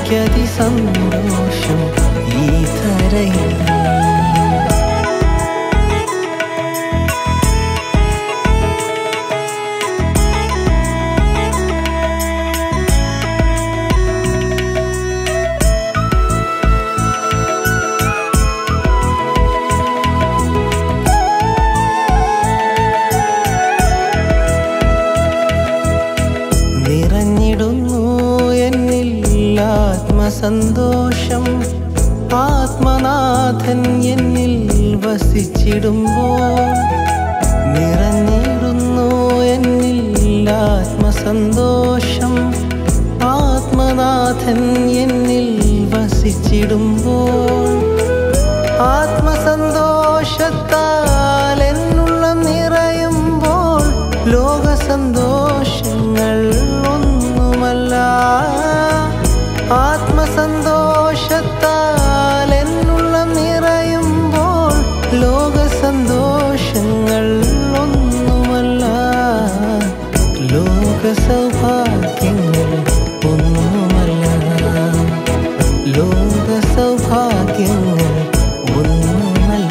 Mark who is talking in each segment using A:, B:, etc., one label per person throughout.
A: എനിക്കതി സന്തോഷം ഈ ധരയിൽ നിറഞ്ഞിടുന്നു എന്നിൽ ആത്മസന്തോഷം ആത്മനാഥൻ എന്നിൽ വസിച്ചിടുമ്പോൾ നിറഞ്ഞിടുന്നു എന്നിൽ ആത്മസന്തോഷം ആത്മനാഥൻ എന്നിൽ വസിച്ചിടുമ്പോൾ ആത്മസന്തോഷത്താൽ എന്നുള്ളം നിറയുമ്പോൾ ലോക സന്തോഷങ്ങൾ ഒന്നുമല്ല ആത്മസന്തോഷത്താൽ എന്നുള്ളം നിറയുമ്പോൾ ലോക സന്തോഷങ്ങൾ ഒന്നുമല്ല ലോക സൗഭാഗ്യങ്ങൾ ഒന്നുമല്ല ലോക സൗഭാഗ്യങ്ങൾ ഒന്നുമല്ല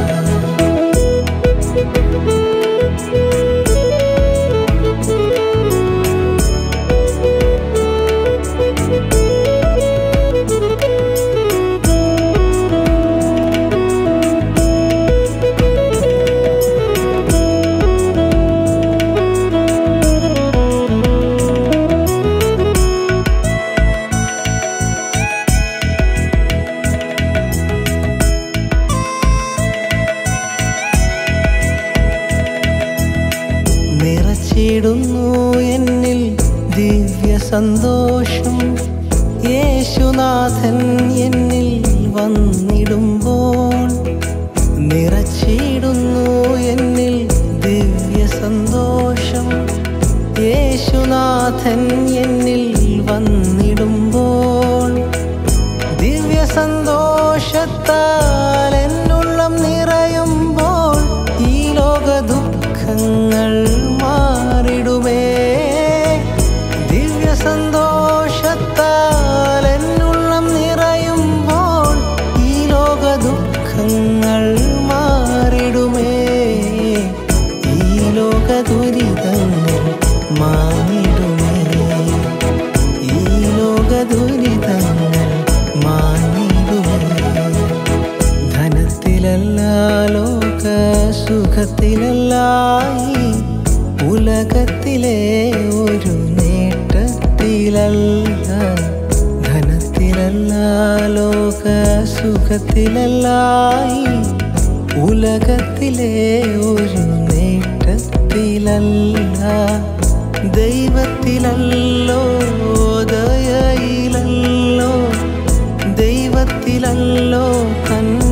A: നിറച്ചിടുന്നു എന്നിൽ ദിവ്യ സന്തോഷം യേശുനാഥൻ എന്നിൽ വന്നിടുമ്പോൾ നിറച്ചിടുന്നു എന്നിൽ ദിവ്യ സന്തോഷം യേശുനാഥൻ എന്നിൽ വന്നിടുമ്പോൾ ദിവ്യ സന്തോഷത്താൽ എന്നുള്ളം നിറയുമ്പോൾ ഈ ലോക ദുഃഖങ്ങൾ മാറിടുമേ ദിവ്യ സന്തോഷത്താൽ എന്നുള്ളം നിറയുമ്പോൾ ഈ ലോക ദുഃഖങ്ങൾ മാറിടുമേ ഈ ലോക ദുരിതങ്ങൾ മാറിടുമേ ഈ ലോക ദുരിതങ്ങൾ മാറിടുമേ ധനത്തിലല്ല ലോക സുഖത്തിലല്ല ഈ ഉലകത്തിലെ ഒരു നേട്ടത്തിലല്ല ധനത്തിലല്ല ലോക സുഖത്തിലല്ല ഈ ഉലകത്തിലെ ഒരു നേട്ടത്തിലല്ല ദൈവത്തിലല്ലോ ദയയിലല്ലോ ദൈവത്തിലല്ലോ കണ്ണ